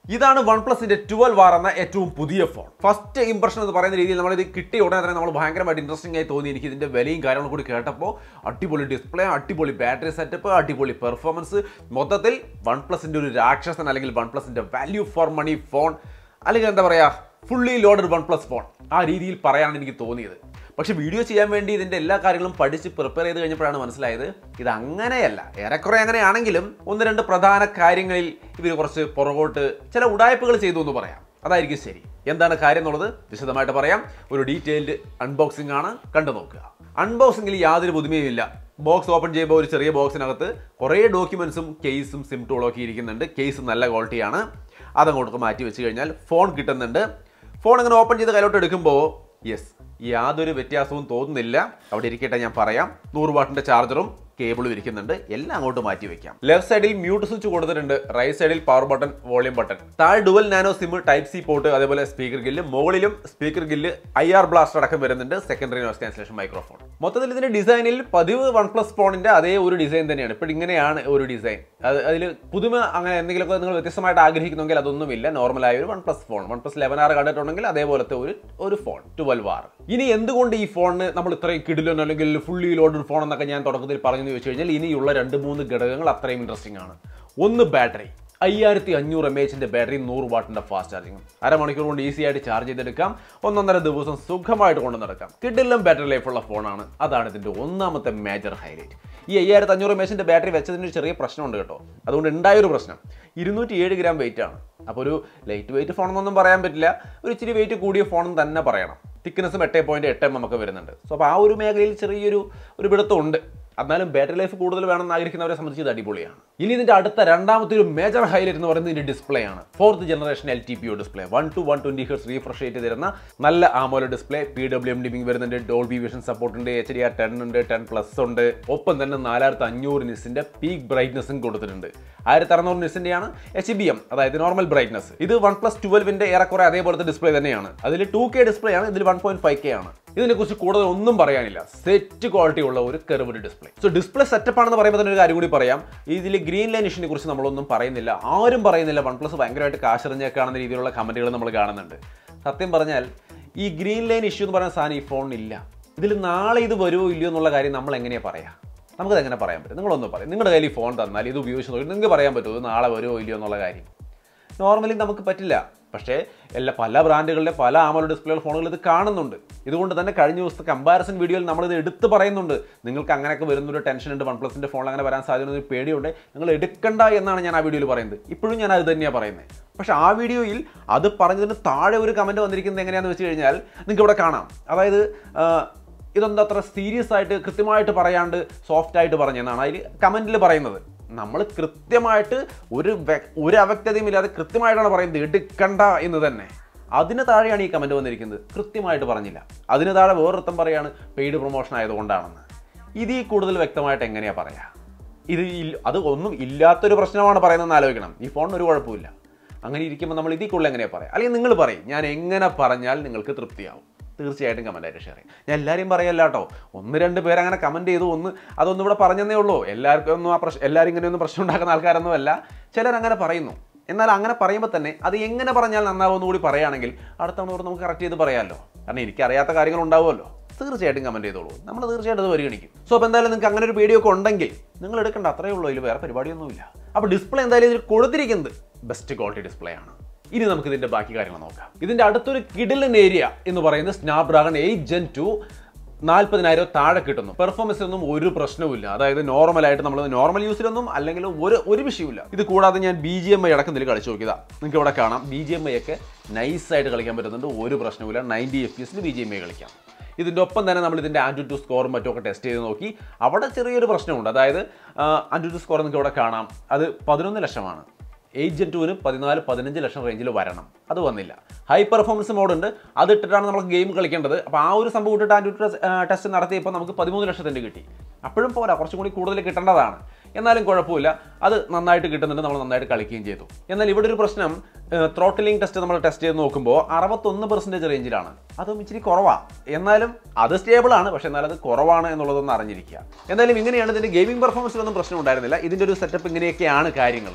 ഇതാണ് one പ്ലസിന്റെ twelve R എന്ന ഏറ്റവും പുതിയ ഫോൺ ഫസ്റ്റ് ഇംപ്രഷൻ എന്ന് പറയുന്ന രീതിയിൽ നമ്മൾ ഇത് കിട്ടിയ ഉടനെ തന്നെ നമ്മൾ ഭയങ്കരമായിട്ട് ഇൻട്രസ്റ്റിംഗ് ആയി തോന്നി എനിക്ക് ഇതിന്റെ വിലയും കാര്യങ്ങളും കൂടി കേട്ടപ്പോൾ അടിപൊളി ഡിസ്പ്ലേ അടിപൊളി ബാറ്ററി സെറ്റപ്പ് അടിപൊളി പെർഫോമൻസ് മൊത്തത്തിൽ വൺ പ്ലസിന്റെ ഒരു രാക്ഷസൻ അല്ലെങ്കിൽ വൺ പ്ലസിന്റെ വാല്യൂ ഫോർ മണി ഫോൺ അല്ലെങ്കിൽ എന്താ പറയുക fully loaded OnePlus phone ആ രീതിയിൽ പറയാനാണ് എനിക്ക് തോന്നിയത് പക്ഷെ വീഡിയോ ചെയ്യാൻ വേണ്ടി ഇതിന്റെ എല്ലാ കാര്യങ്ങളും പഠിച്ച് പ്രിപ്പയർ ചെയ്ത് കഴിഞ്ഞപ്പോഴാണ് മനസ്സിലായത് ഇത് അങ്ങനെയല്ല ഏറെക്കുറെ അങ്ങനെയാണെങ്കിലും ഒന്ന് രണ്ട് പ്രധാന കാര്യങ്ങളിൽ ഇവർ കുറച്ച് പുറകോട്ട് ചില ഉടായ്പകൾ ചെയ്തു എന്ന് പറയാം അതായിരിക്കും ശരി എന്താണ് കാര്യം എന്നുള്ളത് വിശദമായിട്ട് പറയാം ഒരു ഡീറ്റെയിൽഡ് അൺബോക്സിംഗ് ആണ് കണ്ടു നോക്കുക അൺബോക്സിംഗിൽ യാതൊരു പുതുമയുമില്ല ബോക്സ് ഓപ്പൺ ചെയ്യുമ്പോൾ ഒരു ചെറിയ ബോക്സിനകത്ത് കുറേ ഡോക്യുമെന്റ്സും കേസും സിംറ്റോളും ഒക്കെ ഇരിക്കുന്നുണ്ട് കേസ് നല്ല ക്വാളിറ്റിയാണ് അതങ്ങോട്ട് മാറ്റി വെച്ച് കഴിഞ്ഞാൽ ഫോൺ കിട്ടുന്നുണ്ട് ഫോൺ ഇങ്ങനെ ഓപ്പൺ ചെയ്ത് കയ്യിലോട്ട് എടുക്കുമ്പോൾ യെസ് യാതൊരു വ്യത്യാസവും തോന്നുന്നില്ല അവിടെ ഇരിക്കട്ടെ ഞാൻ പറയാം നൂറ് വാട്ടിന്റെ ചാർജറും കേബിളും ഇരിക്കുന്നുണ്ട് എല്ലാം അങ്ങോട്ട് മാറ്റി വെക്കാം ലെഫ്റ്റ് സൈഡിൽ മ്യൂട്ട് സ്വിച്ച് കൊടുത്തിട്ടുണ്ട് റൈറ്റ് സൈഡിൽ പവർ ബട്ടൺ വോളിയം ബട്ടൺ താഴെ dual nano SIM type C port അതേപോലെ സ്പീക്കർ ഗില്ല് മുകളിലും speaker grill I R blaster അടക്കം വരുന്നുണ്ട് സെക്കൻഡറി നോയ്സ് ക്യാൻസലേഷൻ മൈക്രോഫോൺ മൊത്തത്തിൽ ഇതിന്റെ ഡിസൈനിൽ പതിവ് വൺ പ്ലസ് ഫോണിന്റെ അതേ ഒരു ഡിസൈൻ തന്നെയാണ് ഇപ്പോൾ ഇങ്ങനെയാണ് ഒരു ഡിസൈൻ അത് അതിൽ പുതുമ അങ്ങനെ എന്തെങ്കിലുമൊക്കെ നിങ്ങൾ വ്യത്യസ്തമായിട്ട് ആഗ്രഹിക്കുന്നെങ്കിൽ അതൊന്നുമില്ല നോർമലായ ഒരു OnePlus phone OnePlus eleven R കണ്ടിട്ടുണ്ടെങ്കിൽ അതേപോലത്തെ ഒരു ഒരു ഫോൺ ട്വൽവ് ആർ ഇനി എന്തുകൊണ്ട് ഈ ഫോണിന് നമ്മൾ ഇത്രയും കിടിലൻ അല്ലെങ്കിൽ ഫുള്ളി ലോഡഡ് ഫോൺ എന്നൊക്കെ ഞാൻ തുടക്കത്തിൽ പറഞ്ഞെന്ന് ചോദിച്ചു കഴിഞ്ഞാൽ ഇനിയുള്ള രണ്ട് മൂന്ന് ഘടകങ്ങൾ അത്രയും ഇൻട്രസ്റ്റിംഗ് ആണ് ഒന്ന് ബാറ്ററി അയ്യായിരത്തി അഞ്ഞൂറ് എം എച്ചിന്റെ ബാറ്ററി നൂറ് വാട്ടിന്റെ ഫാസ്റ്റ് ചാർജിങ് അരമണിക്കൂർ കൊണ്ട് ഈസി ആയിട്ട് ചാർജ് ചെയ്തെടുക്കാം ഒന്നൊന്നര ദിവസം സുഖമായിട്ട് കൊണ്ടു നടക്കാം കിഡിലും ബാറ്ററി ലൈഫുള്ള ഫോണാണ് അതാണ് ഇതിന്റെ ഒന്നാമത്തെ മേജർ ഹൈലൈറ്റ് ഈ അയ്യായിരത്തി അഞ്ഞൂറ് എം എച്ചിന്റെ ബാറ്ററി വെച്ചതിന് ഒരു ചെറിയ പ്രശ്നമുണ്ട് കേട്ടോ അതുകൊണ്ട് ഉണ്ടായൊരു പ്രശ്നം ഇരുന്നൂറ്റി ഏഴ് ഗ്രാം വെയിറ്റ് ആണ് അപ്പോൾ ഒരു ലൈറ്റ് വെയിറ്റ് ഫോണെന്നൊന്നും പറയാൻ പറ്റില്ല ഒരു ഇച്ചിരി വെയിറ്റ് കൂടിയ ഫോൺ തന്നെ പറയണം തിക്നെസ്സും എട്ട് പോയിന്റ് എട്ട് എം എം ഒക്കെ വരുന്നുണ്ട് സോ അപ്പോൾ ആ ഒരു മേഖലയിൽ ചെറിയൊരു ഒരു പിടുത്തം ഉണ്ട് എന്നാലും ബാറ്ററി ലൈഫ് കൂടുതൽ വേണമെന്ന് ആഗ്രഹിക്കുന്നവരെ സംബന്ധിച്ച് ഇത് അടിപൊളിയാണ് ഇനി ഇതിന്റെ അടുത്ത രണ്ടാമത്തെ ഒരു മേജർ ഹൈലൈറ്റ് എന്ന് പറയുന്നത് ഇതിന്റെ ഡിസ്പ്ലേ ആണ് fourth generation L T P O display one to one twenty hertz refresh ചെയ്ത് തരുന്ന നല്ല AMOLED display P W M dimming വരുന്നുണ്ട് ഡോൾബി വിഷൻ സപ്പോർട്ട് ഉണ്ട് എച്ച് ഡി ആർ ടെൻ ഉണ്ട് ടെൻ പ്ലസ് ഉണ്ട് ഒപ്പം തന്നെ നാലായിരത്തി അഞ്ഞൂറ് നിസിന്റെ പീക്ക് ബ്രൈറ്റ്നസും കൊടുത്തിട്ടുണ്ട് ആയിരത്തി അറുന്നൂറ് നിസിന്റെയാണ് എച്ച് ബി എം അതായത് നോർമൽ ബ്രൈറ്റ്നസ് ഇത് വൺ പ്ലസ് ട്വൽവിന്റെ ഏറെക്കുറെ അതേപോലത്തെ ഡിസ്പ്ലേ തന്നെയാണ് അതിൽ ടു കെ ഡിസ്പ്ലേ ആണ് ഇതിൽ വൺ പോയിന്റ് ഫൈവ് കെ ആണ് ഇതിനെക്കുറിച്ച് കൂടുതൽ ഒന്നും പറയാനില്ല സെറ്റ് ക്വാളിറ്റി ഉള്ള ഒരു curved display so display setup ആണെന്ന് പറയുമ്പോൾ തന്നെ ഒരു കാര്യം കൂടി പറയാം ഇതിൽ ഗ്രീൻ ലൈൻ ഇഷ്യൂനെ കുറിച്ച് നമ്മളൊന്നും പറയുന്നില്ല ആരും പറയുന്നില്ല വൺ പ്ലസ് ഭയങ്കരമായിട്ട് കാശെറിഞ്ഞേക്കാണെന്ന രീതിയിലുള്ള കമന്റുകൾ നമ്മൾ കാണുന്നുണ്ട് സത്യം പറഞ്ഞാൽ ഈ ഗ്രീൻ ലൈൻ ഇഷ്യൂ എന്ന് പറയുന്ന സാധനം ഈ ഫോണിനില്ല ഇതിൽ നാളെ ഇത് വരുമോ ഇല്ലയോ എന്നുള്ള കാര്യം നമ്മൾ എങ്ങനെയാണ് പറയാം നമുക്കത് എങ്ങനെ പറയാൻ പറ്റും നിങ്ങളൊന്നും പറയും നിങ്ങളുടെ കയ്യിൽ ഈ ഫോൺ തന്നാൽ ഇത് ഉപയോഗിച്ച് നോക്കി നിങ്ങൾക്ക് പറയാൻ പറ്റുമോ ഇത് നാളെ വരുമോ ഇല്ലയോ എന്നുള്ള കാര്യം നോർമലി നമുക്ക് പറ്റില്ല പക്ഷേ എല്ലാ പല ബ്രാൻഡുകളുടെ പല ആമല ഡിസ്പ്ലേ ഫോണുകൾ ഇത് കാണുന്നുണ്ട് ഇതുകൊണ്ട് തന്നെ കഴിഞ്ഞ ദിവസത്തെ കമ്പാരിസൺ വീഡിയോയിൽ നമ്മളിത് എടുത്ത് പറയുന്നുണ്ട് നിങ്ങൾക്ക് അങ്ങനെയൊക്കെ വരുന്നൊരു ടെൻഷൻ ഉണ്ട് വൺ പ്ലസിൻ്റെ ഫോണിൽ അങ്ങനെ വരാൻ സാധ്യത ഒരു പേടിയുണ്ട് നിങ്ങൾ എടുക്കണ്ട എന്നാണ് ഞാൻ ആ വീഡിയോയിൽ പറയുന്നത് ഇപ്പോഴും ഞാൻ അത് തന്നെയാണ് പറയുന്നത് പക്ഷേ ആ വീഡിയോയിൽ അത് പറഞ്ഞതിന് താഴെ ഒരു കമൻറ്റ് വന്നിരിക്കുന്നത് എങ്ങനെയാണെന്ന് വെച്ച് കഴിഞ്ഞാൽ നിങ്ങൾക്ക് ഇവിടെ കാണാം അതായത് ആ, ഇതെന്താ അത്ര സീരിയസ് ആയിട്ട് കൃത്യമായിട്ട് പറയാണ്ട് സോഫ്റ്റ് ആയിട്ട് പറഞ്ഞെന്നാണ് അതിൽ കമൻറ്റിൽ പറയുന്നത് നമ്മൾ കൃത്യമായിട്ട് ഒരു വ്യ- ഒരു അവ്യക്തതയും ഇല്ലാതെ കൃത്യമായിട്ടാണ് പറയുന്നത് എടുക്കണ്ട എന്ന് തന്നെ അതിന് താഴെയാണ് ഈ കമൻറ്റ് വന്നിരിക്കുന്നത് കൃത്യമായിട്ട് പറഞ്ഞില്ല അതിന് താഴെ വേറൊരുത്തം പറയാണ് പെയ്ഡ് പ്രൊമോഷൻ ആയതുകൊണ്ടാണെന്ന് ഇതിൽ കൂടുതൽ വ്യക്തമായിട്ട് എങ്ങനെയാണ് പറയാ ഇത് ഇല്ല- അത് ഒന്നും ഇല്ലാത്തൊരു പ്രശ്നമാണ് പറയുന്നതെന്ന് ആലോചിക്കണം ഈ ഫോണിന് ഒരു കുഴപ്പമില്ല അങ്ങനെ ഇരിക്കുമ്പോൾ നമ്മൾ ഇതിൽ കൂടുതൽ എങ്ങനെയാണ് പറയാം അല്ലെങ്കിൽ നിങ്ങൾ പറയും ഞാൻ എങ്ങനെ പറഞ്ഞാൽ നിങ്ങൾക്ക് തൃപ്തിയാവും തീർച്ചയായിട്ടും കമൻറ്റായിട്ട് ഷെയർ ചെയ്യും ഞാൻ എല്ലാവരെയും പറയല്ല കേട്ടോ ഒന്ന് രണ്ട് പേര് അങ്ങനെ കമൻറ്റ് ചെയ്തു ഒന്ന് അതൊന്നും ഇവിടെ പറഞ്ഞതേ ഉള്ളൂ എല്ലാവർക്കും ഒന്നും ആ പ്രശ്നം എല്ലാവരും ഇങ്ങനെയൊന്നും പ്രശ്നം ഉണ്ടാക്കുന്ന ആൾക്കാരൊന്നും അല്ല ചിലർ അങ്ങനെ പറയുന്നു എന്നാൽ അങ്ങനെ പറയുമ്പോൾ തന്നെ അത് എങ്ങനെ പറഞ്ഞാൽ നന്നാവുമെന്ന് കൂടി പറയുകയാണെങ്കിൽ അടുത്ത തവണ നമുക്ക് കറക്റ്റ് ചെയ്ത് പറയാമല്ലോ കാരണം എനിക്കറിയാത്ത കാര്യങ്ങൾ ഉണ്ടാവുമല്ലോ തീർച്ചയായിട്ടും കമൻറ്റ് ചെയ്തോളൂ നമ്മൾ തീർച്ചയായിട്ടും അത് പരിഗണിക്കും സോ അപ്പോൾ എന്തായാലും നിങ്ങൾക്ക് അങ്ങനെ ഒരു വീഡിയോ ഒക്കെ ഉണ്ടെങ്കിൽ നിങ്ങൾ എടുക്കേണ്ട അത്രയേ ഉള്ളൂ ഇതിൽ വേറെ പരിപാടിയൊന്നുമില്ല അപ്പോൾ ഡിസ്പ്ലേ എന്തായാലും ഇതിൽ കൊടുത്തിരിക്കുന്നത് ബെസ്റ്റ് ക്വാളിറ്റി ഡിസ്പ്ലേ ആണ് ഇനി നമുക്ക് ഇതിന്റെ ബാക്കി കാര്യങ്ങൾ നോക്കാം ഇതിന്റെ അടുത്തൊരു കിഡിലൻ ഏരിയ എന്ന് പറയുന്നത് സ്നാപ്ഡ്രാഗൺ എയ്റ്റ് ജെൻ ടു നാൽപ്പതിനായിരം താഴെ കിട്ടുന്നു പെർഫോമൻസിനൊന്നും ഒരു പ്രശ്നവുമില്ല അതായത് നോർമൽ ആയിട്ട് നമ്മൾ നോർമൽ യൂസിലൊന്നും അല്ലെങ്കിൽ ഒരു ഒരു വിഷയമില്ല ഇത് കൂടാതെ ഞാൻ ബി ജി എം ഐ അടക്കം ഇതിൽ കളിച്ചു നോക്കിയതാ നിങ്ങൾക്ക് ഇവിടെ കാണാം ബി ജി എം ഐ ഒക്കെ നൈസായിട്ട് കളിക്കാൻ പറ്റുന്നുണ്ട് ഒരു പ്രശ്നവുമില്ല നയൻറ്റി എഫ് പി എസിന് ബി ജി എം ഐ കളിക്കാം ഇതിൻ്റെ ഒപ്പം തന്നെ നമ്മൾ ഇതിൻ്റെ ആൻറ്റു ടു സ്കോറും മറ്റുമൊക്കെ ടെസ്റ്റ് ചെയ്ത് നോക്കി അവിടെ ചെറിയൊരു പ്രശ്നമുണ്ട് അതായത് ആൻറ്റു ടു സ്കോർ നിങ്ങൾക്ക് ഇവിടെ കാണാം അത് പതിനൊന്ന് ലക്ഷമാണ് എയ്റ്റ് ജെൻ ടുവിന് പതിനാല് പതിനഞ്ച് ലക്ഷം റേഞ്ചിൽ വരണം അത് വന്നില്ല ഹൈ പെർഫോമൻസ് മോഡ് ഉണ്ട് അത് ഇട്ടിട്ടാണ് നമ്മൾ ഗെയിം കളിക്കേണ്ടത് അപ്പോൾ ആ ഒരു സംഭവം ഇട്ടിട്ട് ആൻറ്റു ടെസ്റ്റ് നടത്തിയപ്പോൾ നമുക്ക് പതിമൂന്ന് ലക്ഷത്തിൻ്റെ കിട്ടി അപ്പോഴും പോരാ കുറച്ചും കൂടി കൂടുതൽ കിട്ടേണ്ടതാണ് എന്നാലും കുഴപ്പമില്ല അത് നന്നായിട്ട് കിട്ടുന്നുണ്ട് നമ്മൾ നന്നായിട്ട് കളിക്കുകയും ചെയ്തു എന്നാൽ ഇവിടെ ഒരു പ്രശ്നം ത്രോട്ടിലിംഗ് ടെസ്റ്റ് നമ്മൾ ടെസ്റ്റ് ചെയ്ത് നോക്കുമ്പോൾ അറുപത്തൊന്ന് പെർസെൻറ്റേജ് റേഞ്ചിലാണ് അതും ഇച്ചിരി കുറവാണ് എന്നാലും അത് സ്റ്റേബിൾ ആണ് പക്ഷേ എന്നാലും അത് കുറവാണ് എന്നുള്ളതൊന്ന് അറിഞ്ഞിരിക്കുക എന്തായാലും ഇങ്ങനെയാണ് ഇതിൻ്റെ ഗെയിമിംഗ് പെർഫോമൻസിലൊന്നും പ്രശ്നം ഉണ്ടായിരുന്നില്ല ഇതിൻ്റെ ഒരു സെറ്റപ്പ് ഇങ്ങനെയൊക്കെയാണ് കാര്യങ്ങൾ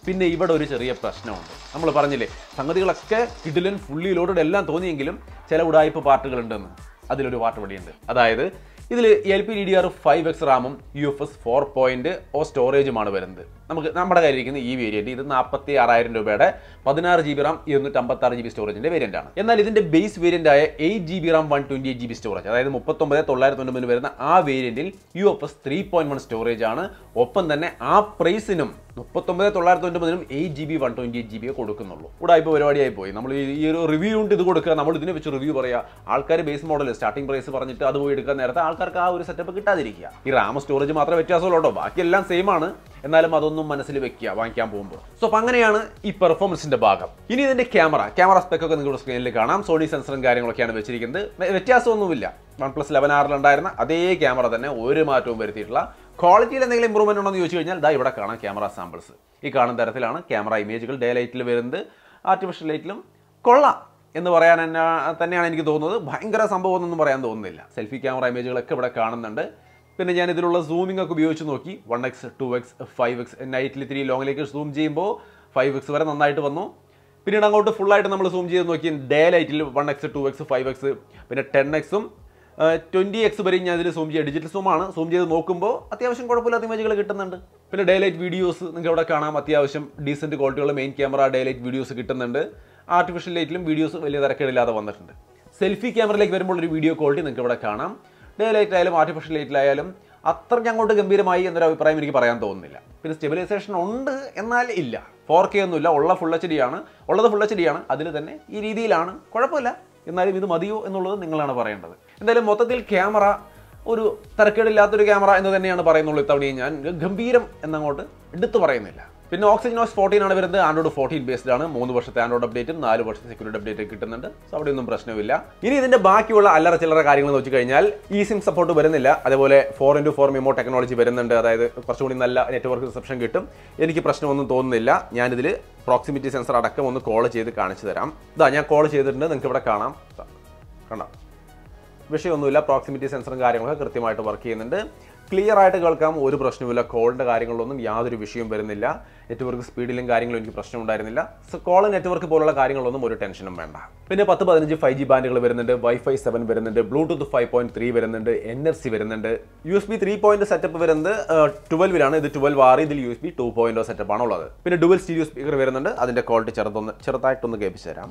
പിന്നെ ഇവിടെ ഒരു ചെറിയ പ്രശ്നമുണ്ട് നമ്മൾ പറഞ്ഞില്ലേ സംഗതികളൊക്കെ കിഡിലൻ ഫുള്ളി ലോഡഡ് എല്ലാം തോന്നിയെങ്കിലും ചില ഉടായ്പ പാർട്ടുകളുണ്ടെന്ന് അതിലൊരു പാർട്ട് ഇവിടെയുണ്ട് അതായത് ഇതിൽ L P D D R five X റാമും U F S four point O സ്റ്റോറേജുമാണ് വരുന്നത് നമുക്ക് നമ്മുടെ കയ്യിൽ ഇരിക്കുന്ന ഈ വേരിയന്റ് ഇത് നാൽപ്പത്തി ആറായിരം രൂപയുടെ പതിനാറ് ജി ബി റാം ഇരുന്നൂറ്റി അമ്പത്തി ആറ് ജി ബി സ്റ്റോറേജിന്റെ വേരിയന്റ് ആണ് എന്നാൽ ഇതിന്റെ ബേസ് വേരിയന്റ് ആയ eight G B RAM one twenty eight G B storage അതായത് മുപ്പത്തൊമ്പത് തൊള്ളായിരത്തി തൊണ്ണൂറ് വരുന്ന ആ വേരിയന്റിൽ U F S three point one storage ആണ് ഒപ്പം തന്നെ ആ പ്രൈസിനും മുപ്പത്തൊമ്പത് തൊള്ളായിരത്തി തൊണ്ണൂറിനും eight G B one twenty eight G B കൊടുക്കുന്നുള്ളൂ ഇവിടെ ഇപ്പോൾ പരിപാടിയായി പോയി നമ്മൾ ഈ ഒരു റിവ്യൂ ഉണ്ട് ഇത് കൊടുക്കുക നമ്മൾ ഇതിനെ വെച്ച് റിവ്യൂ പറയുക ആൾക്കാർ ബേസ് മോഡൽ സ്റ്റാർട്ടിംഗ് പ്രൈസ് പറഞ്ഞിട്ട് അത് പോയി എടുക്കാൻ നേരത്തെ ആൾക്കാർക്ക് ആ ഒരു സെറ്റപ്പ് കിട്ടാതിരിക്കുക ഈ റാം സ്റ്റോറേജ് മാത്രമേ വ്യത്യാസമുള്ളൂ കേട്ടോ ബാക്കിയെല്ലാം സെയിം ആണ് എന്നാലും അതൊന്നും മനസ്സിൽ വെക്കുക വാങ്ങിക്കാൻ പോകുമ്പോൾ സോ അപ്പോൾ അങ്ങനെയാണ് ഈ പെർഫോമൻസിന്റെ ഭാഗം ഇനി ഇതിന്റെ ക്യാമറ ക്യാമറ സ്പെക് ഒക്കെ നിങ്ങളുടെ സ്ക്രീനിൽ കാണാം സോണി സെൻസറും കാര്യങ്ങളൊക്കെയാണ് വെച്ചിരിക്കുന്നത് വ്യ- വ്യത്യാസമൊന്നുമില്ല വൺ പ്ലസ് ലെവൻ ആറിലുണ്ടായിരുന്ന അതേ ക്യാമറ തന്നെ ഒരു മാറ്റവും വരുത്തിയിട്ടുള്ള ക്വാളിറ്റിയിൽ എന്തെങ്കിലും ഇമ്പ്രൂവ്മെന്റ് ഉണ്ടോ എന്ന് ചോദിച്ചു കഴിഞ്ഞാൽ ദാ ഇവിടെ കാണാം ക്യാമറ സാമ്പിൾസ് ഈ കാണുന്ന തരത്തിലാണ് ക്യാമറ ഇമേജുകൾ ഡേ ലൈറ്റിൽ വരുന്നത് ആർട്ടിഫിഷ്യൽ ലൈറ്റിലും കൊള്ളാം എന്ന് പറയാൻ എന്നാ തന്നെയാണ് എനിക്ക് തോന്നുന്നത് ഭയങ്കര സംഭവം ഒന്നും പറയാൻ തോന്നുന്നില്ല സെൽഫി ക്യാമറ ഇമേജുകളൊക്കെ ഇവിടെ കാണുന്നുണ്ട് പിന്നെ ഞാൻ ഇതിലുള്ള സൂമിംഗ് ഒക്കെ ഉപയോഗിച്ച് നോക്കി one X two X five X നൈറ്റിൽ ഇത്തിരി ലോങ്ങിലേക്ക് സൂം ചെയ്യുമ്പോൾ ഫൈവ് എക്സ് വരെ നന്നായിട്ട് വന്നു പിന്നീട് അങ്ങോട്ട് ഫുള്ളായിട്ട് നമ്മൾ സൂം ചെയ്ത് നോക്കി ഡേ ലൈറ്റിൽ one X two X five X പിന്നെ ടെൻ എക്സും ട്വൻറ്റി എക്സ് വരെയും ഞാൻ ഇതിൽ സൂം ചെയ്യുക ഡിജിറ്റൽ സൂമാണ് സൂം ചെയ്ത് നോക്കുമ്പോൾ അത്യാവശ്യം കുഴപ്പമില്ലാത്ത ഇമേജുകൾ കിട്ടുന്നുണ്ട് പിന്നെ ഡേ ലൈറ്റ് വീഡിയോസ് നിങ്ങൾക്ക് ഇവിടെ കാണാം അത്യാവശ്യം ഡീസൻറ്റ് ക്വാളിറ്റിയുള്ള main camera day light videos കിട്ടുന്നുണ്ട് ആർട്ടിഫിഷ്യൽ ലൈറ്റിലും വീഡിയോസ് വലിയ തിരക്കേടില്ലാതെ വന്നിട്ടുണ്ട് സെൽഫി ക്യാമറയിലേക്ക് വരുമ്പോൾ ഒരു വീഡിയോ ക്വാളിറ്റി നിങ്ങൾക്ക് ഇവിടെ കാണാം ഡേ ലൈറ്റ് ആയാലും ആർട്ടിഫിഷ്യൽ ലൈറ്റിലായാലും അത്രയ്ക്ക് അങ്ങോട്ട് ഗംഭീരമായി എന്നൊരു അഭിപ്രായം എനിക്ക് പറയാൻ തോന്നുന്നില്ല പിന്നെ സ്റ്റെബിലൈസേഷൻ ഉണ്ട് എന്നാൽ ഇല്ല ഫോർ കെ ഒന്നുമില്ല ഉള്ള ഫുൾ എച്ച് ഡി ആണ് ഉള്ളത് ഫുൾ എച്ച് ഡി ആണ് അതിൽ തന്നെ ഈ രീതിയിലാണ് കുഴപ്പമില്ല എന്നാലും ഇത് മതിയോ എന്നുള്ളത് നിങ്ങളാണ് പറയേണ്ടത് എന്തായാലും മൊത്തത്തിൽ ക്യാമറ ഒരു തരക്കേടില്ലാത്തൊരു ക്യാമറ എന്ന് തന്നെയാണ് പറയുന്നുള്ളൂ ഇത്തവണയും ഞാൻ ഗംഭീരം എന്നങ്ങോട്ട് എടുത്തു പറയുന്നില്ല പിന്നെ ഓക്സിജനോസ് ഫോർട്ടീൻ ആണ് വരുന്നത് ആൻഡ്രോയിഡ് ഫോർട്ടീൻ ബേസ്ഡ് ആണ് മൂന്ന് വർഷത്തെ ആൻഡ്രോയിഡ് അപ്ഡേറ്റും നാല് വർഷത്തെ സെക്യൂരിറ്റി അപ്ഡേറ്റ് കിട്ടുന്നുണ്ട് സോ അവിടെ ഒന്നും പ്രശ്നമില്ല ഇനി ഇതിന്റെ ബാക്കിയുള്ള അല്ലറ ചില്ലറ കാര്യങ്ങൾ എന്ന് വെച്ച് കഴിഞ്ഞാൽ ഈ സിം സപ്പോർട്ട് വരുന്നില്ല അതേപോലെ four into four MIMO technology വരുന്നുണ്ട് അതായത് കുറച്ചുകൂടി നല്ല നെറ്റ്വർക്ക് റിസപ്ഷൻ കിട്ടും എനിക്ക് പ്രശ്നമൊന്നും തോന്നുന്നില്ല ഞാനിതിൽ പ്രോക്സിമിറ്റി സെൻസർ അടക്കം ഒന്ന് കോൾ ചെയ്ത് കാണിച്ചു തരാം ഇതാ ഞാൻ കോൾ ചെയ്തിട്ടുണ്ട് നിങ്ങൾക്ക് ഇവിടെ കാണാം ദാ, കണ്ടോ വിഷയമൊന്നുമില്ല പ്രോക്സിമിറ്റി സെൻസറും കാര്യങ്ങളൊക്കെ കൃത്യമായിട്ട് വർക്ക് ചെയ്യുന്നുണ്ട് ക്ലിയർ ആയിട്ട് കേൾക്കാം ഒരു പ്രശ്നവുമില്ല കോളിൻ്റെ കാര്യങ്ങളിലൊന്നും യാതൊരു വിഷയവും വരുന്നില്ല നെറ്റ്വർക്ക് സ്പീഡിലും കാര്യങ്ങളും എനിക്ക് പ്രശ്നം ഉണ്ടായിരുന്നില്ല സോ കോൾ നെറ്റ്വർക്ക് പോലുള്ള കാര്യങ്ങളൊന്നും ഒരു ടെൻഷനും വേണ്ട പിന്നെ പത്ത് പതിനഞ്ച് ഫൈവ് ജി ബാൻഡുകൾ വരുന്നുണ്ട് വൈഫൈ സെവൻ വരുന്നുണ്ട് ബ്ലൂടൂത്ത് ഫൈവ് പോയിന്റ് ത്രീ വരുന്നുണ്ട് എൻ എഫ് സി വരുന്നുണ്ട് U S B three point setup വരുന്നത് ട്വൽവിലാണ് ഇത് ട്വൽവ് ആറ് ഇതിൽ U S B two point setup ആണ് ഉള്ളത് പിന്നെ ഡുവൽ സ്റ്റീരിയോ സ്പീക്കർ വരുന്നുണ്ട് അതിന്റെ ക്വാളിറ്റി ചെറുതൊന്ന് ചെറുതായിട്ടൊന്ന് കേൾപ്പിച്ചു തരാം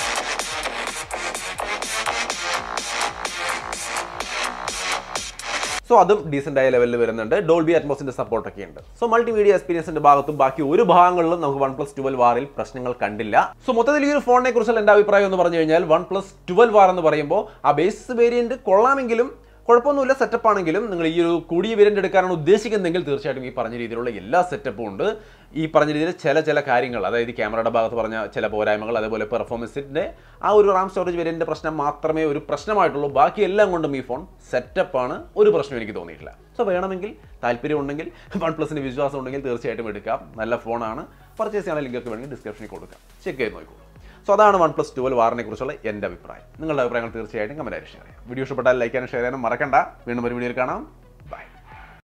സോ അതും ഡീസൻ്റ് ആയ ലെവലിൽ വരുന്നുണ്ട് ഡോൾബി അറ്റ്മോസിന്റെ സപ്പോർട്ട് ഒക്കെ ഉണ്ട് സോ മൾട്ടിമീഡിയ എക്സ്പീരിയൻസിന്റെ ഭാഗത്തും ബാക്കി ഒരു ഭാഗങ്ങളിലും നമുക്ക് വൺ പ്ലസ് ട്വൽവ് വാറിൽ പ്രശ്നങ്ങൾ കണ്ടില്ല സോ മൊത്തത്തിൽ ഈ ഒരു ഫോണിനെ കുറിച്ചുള്ള എൻ്റെ അഭിപ്രായം എന്ന് പറഞ്ഞു കഴിഞ്ഞാൽ വൺ പ്ലസ് ട്വൽവ് വാർ എന്ന് പറയുമ്പോൾ ആ ബേസ് വേരിയന്റ് കൊള്ളാമെങ്കിലും കുഴപ്പമൊന്നുമില്ല സെറ്റപ്പ് ആണെങ്കിലും നിങ്ങൾ ഈ ഒരു കൂടിയ വേരിയന്റ് എടുക്കാനാണ് ഉദ്ദേശിക്കുന്നതെങ്കിൽ തീർച്ചയായിട്ടും ഈ പറഞ്ഞ രീതിയിലുള്ള എല്ലാ സെറ്റപ്പും ഉണ്ട് ഈ പറഞ്ഞ രീതിയിൽ ചില ചില കാര്യങ്ങൾ അതായത് ഈ ക്യാമറയുടെ ഭാഗത്ത് പറഞ്ഞ ചില പോരായ്മകൾ അതേപോലെ പെർഫോമൻസിന്റെ ആ ഒരു റാം സ്റ്റോറേജ് വേരിയന്റിന്റെ പ്രശ്നം മാത്രമേ ഒരു പ്രശ്നമായിട്ടുള്ളൂ ബാക്കി എല്ലാം കൊണ്ടും ഈ ഫോൺ സെറ്റപ്പാണ് ഒരു പ്രശ്നം എനിക്ക് തോന്നിയിട്ടില്ല സോ വേണമെങ്കിൽ താല്പര്യം ഉണ്ടെങ്കിൽ വൺ പ്ലസിന് വിശ്വാസം ഉണ്ടെങ്കിൽ തീർച്ചയായിട്ടും എടുക്കാം നല്ല ഫോണാണ് പർച്ചേസ് ചെയ്യാനുള്ള ലിങ്കൊക്കെ വേണമെങ്കിൽ ഡിസ്ക്രിപ്ഷനിൽ കൊടുക്കാം ചെക്ക് ചെയ്ത് നോക്കൂ സോ അതാണ് വൺ പ്ലസ് ട്വൽവ് വാറിനെ കുറിച്ചുള്ള എൻ്റെ അഭിപ്രായം നിങ്ങളുടെ അഭിപ്രായങ്ങൾ തീർച്ചയായിട്ടും കമൻറ്റായി ഷെയർ ചെയ്യാം വീഡിയോ ഇഷ്ടപ്പെട്ടാൽ ലൈക്ക് ചെയ്യാനും ഷെയർ ചെയ്യാനും മറക്കണ്ട വീണ്ടും ഒരു വീഡിയോയിൽ കാണാം